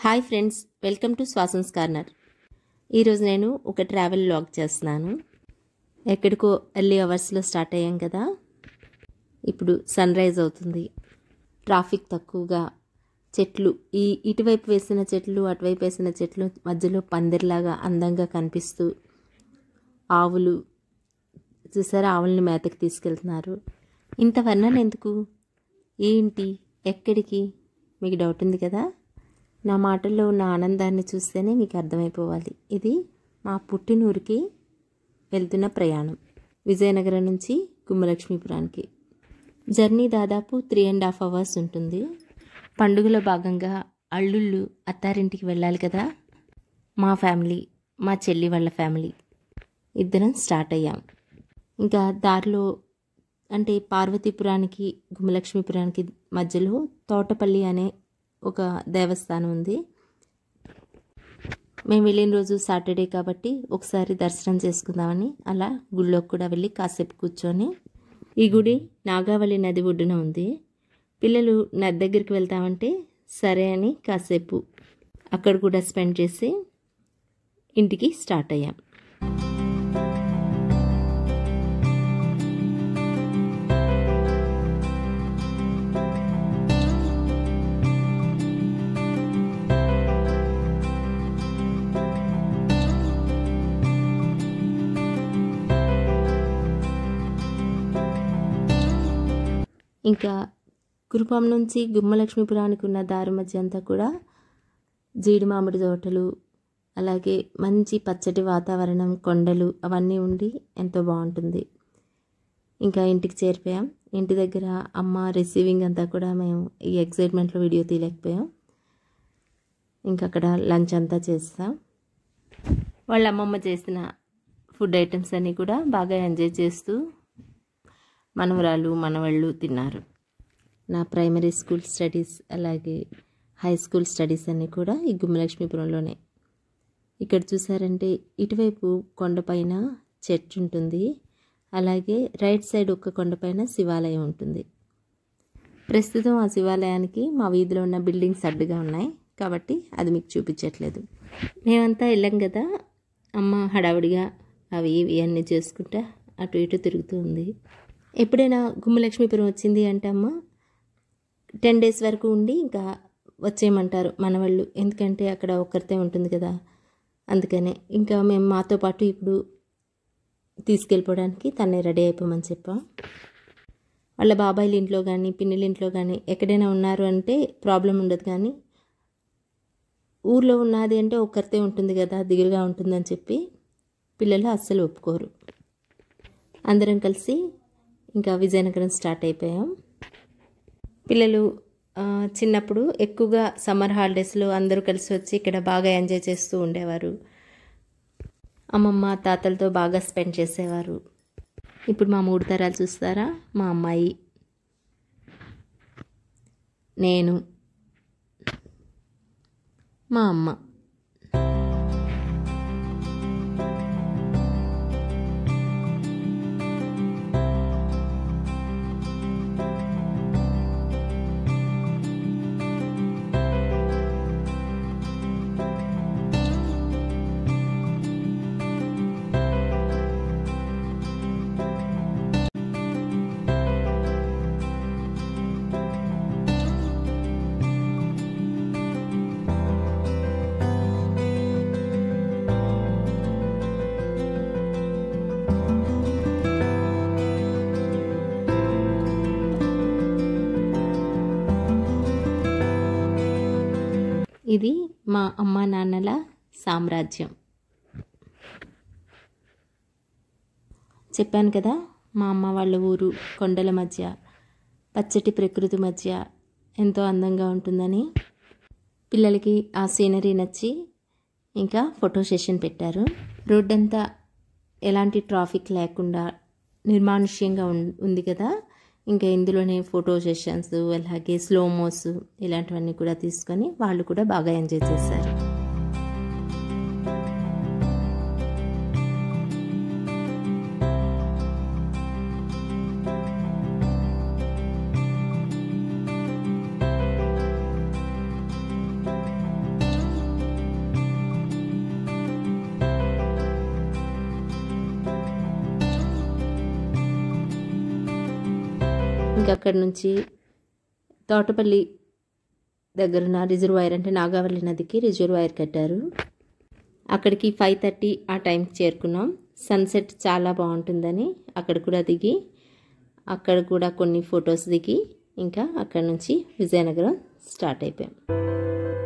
hi friends welcome to Shwasan's corner ఈరోజు నేను ఒక ట్రావెల్ లాగ్ చేస్తున్నాను ఎక్కడికో ఎర్లీ అవర్స్లో స్టార్ట్ అయ్యాం కదా ఇప్పుడు సన్ రైజ్ అవుతుంది ట్రాఫిక్ తక్కువగా చెట్లు ఈ ఇటువైపు వేసిన చెట్లు అటువైపు వేసిన చెట్లు మధ్యలో పందిర్లాగా అందంగా కనిపిస్తూ ఆవులు చూసారా ఆవుల్ని మేతకి తీసుకెళ్తున్నారు ఇంత వర్ణన ఎందుకు ఏంటి ఎక్కడికి మీకు డౌట్ ఉంది కదా నా మాటల్లో ఉన్న ఆనందాన్ని చూస్తేనే మీకు అర్థమైపోవాలి ఇది మా పుట్టినూరికి వెళ్తున్న ప్రయాణం విజయనగరం నుంచి గుమ్మలక్ష్మీపురానికి జర్నీ దాదాపు త్రీ అండ్ హాఫ్ అవర్స్ ఉంటుంది పండుగలో భాగంగా అల్లుళ్ళు అత్తారింటికి వెళ్ళాలి కదా మా ఫ్యామిలీ మా చెల్లి వాళ్ళ ఫ్యామిలీ ఇద్దరం స్టార్ట్ అయ్యాం ఇంకా దారిలో అంటే పార్వతీపురానికి గుమ్మలక్ష్మీపురానికి మధ్యలో తోటపల్లి అనే ఒక దేవస్థానం ఉంది మేము వెళ్ళిన రోజు సాటర్డే కాబట్టి ఒకసారి దర్శనం చేసుకుందామని అలా గుళ్ళోకి కూడా వెళ్ళి కాసేపు కూర్చొని ఈ గుడి నాగావళి నది ఒడ్డున ఉంది పిల్లలు నది దగ్గరికి వెళ్తామంటే సరే అని కాసేపు అక్కడ కూడా స్పెండ్ చేసి ఇంటికి స్టార్ట్ అయ్యాం ఇంకా కురుపాం నుంచి గుమ్మలక్ష్మీపురానికి ఉన్న దారి మధ్య అంతా కూడా జీడి మామిడి తోటలు అలాగే మంచి పచ్చటి వాతావరణం కొండలు అవన్నీ ఉండి ఎంతో బాగుంటుంది ఇంకా ఇంటికి చేరిపోయాం ఇంటి దగ్గర అమ్మ రిసీవింగ్ అంతా కూడా మేము ఈ ఎగ్జైట్మెంట్లో వీడియో తీయలేకపోయాం ఇంకా అక్కడ లంచ్ అంతా చేస్తాం వాళ్ళ అమ్మమ్మ చేసిన ఫుడ్ ఐటమ్స్ అన్నీ కూడా బాగా ఎంజాయ్ చేస్తూ మనవరాలు మనవాళ్ళు తిన్నారు నా ప్రైమరీ స్కూల్ స్టడీస్ అలాగే హై స్కూల్ స్టడీస్ అన్నీ కూడా ఈ గుమ్మలక్ష్మీపురంలోనే ఇక్కడ చూసారంటే ఇటువైపు కొండపైన చర్చ్ ఉంటుంది అలాగే రైట్ సైడ్ ఒక కొండపైన శివాలయం ఉంటుంది ప్రస్తుతం ఆ శివాలయానికి మా వీధిలో ఉన్న బిల్డింగ్స్ అడ్డుగా ఉన్నాయి కాబట్టి అది మీకు చూపించట్లేదు మేమంతా వెళ్ళాం కదా అమ్మ హడావుడిగా అవి ఇవి అన్నీ చేసుకుంటా అటు ఇటు తిరుగుతూ ఉంది ఎప్పుడైనా గుమ్మలక్ష్మీపురం వచ్చింది అంటే అమ్మ టెన్ డేస్ వరకు ఉండి ఇంకా వచ్చేయమంటారు మనవాళ్ళు ఎందుకంటే అక్కడ ఒక్కరితే ఉంటుంది కదా అందుకనే ఇంకా మేము మాతో పాటు ఇప్పుడు తీసుకెళ్ళిపోవడానికి తనే రెడీ అయిపోమని చెప్పాం వాళ్ళ బాబాయిల ఇంట్లో కానీ పిన్నిల ఇంట్లో కానీ ఎక్కడైనా ఉన్నారు అంటే ప్రాబ్లం ఉండదు కానీ ఊర్లో ఉన్నది అంటే ఒక్కరితే ఉంటుంది కదా దిగులుగా ఉంటుందని చెప్పి పిల్లలు అస్సలు ఒప్పుకోరు అందరం కలిసి ఇంకా విజయనగరం స్టార్ట్ అయిపోయాం పిల్లలు చిన్నప్పుడు ఎక్కువగా సమ్మర్ హాలిడేస్లో అందరూ కలిసి వచ్చి ఇక్కడ బాగా ఎంజాయ్ చేస్తూ ఉండేవారు అమ్మమ్మ తాతలతో బాగా స్పెండ్ చేసేవారు ఇప్పుడు మా మూడు తరాలు చూస్తారా మా అమ్మాయి నేను మా అమ్మ ఇది మా అమ్మా నాన్నల సామ్రాజ్యం చెప్పాను కదా మా అమ్మ వాళ్ళ ఊరు కొండల మధ్య పచ్చటి ప్రకృతి మధ్య ఎంతో అందంగా ఉంటుందని పిల్లలకి ఆ సీనరీ నచ్చి ఇంకా ఫోటో సెషన్ పెట్టారు రోడ్డంతా ఎలాంటి ట్రాఫిక్ లేకుండా నిర్మానుష్యంగా ఉంది కదా ఇంకా ఇందులోనే ఫోటో సెషన్స్ అలాగే స్లోమోస్ ఇలాంటివన్నీ కూడా తీసుకొని వాళ్ళు కూడా బాగా ఎంజాయ్ చేశారు ఇంకా అక్కడి నుంచి తోటపల్లి దగ్గరున్న రిజర్వాయర్ అంటే నాగావళి నదికి రిజర్వాయర్ కట్టారు అక్కడికి ఫైవ్ థర్టీ ఆ టైంకి చేరుకున్నాం సన్సెట్ చాలా బాగుంటుందని అక్కడ కూడా దిగి అక్కడ కూడా కొన్ని ఫొటోస్ దిగి ఇంకా అక్కడ నుంచి విజయనగరం స్టార్ట్ అయిపోయాం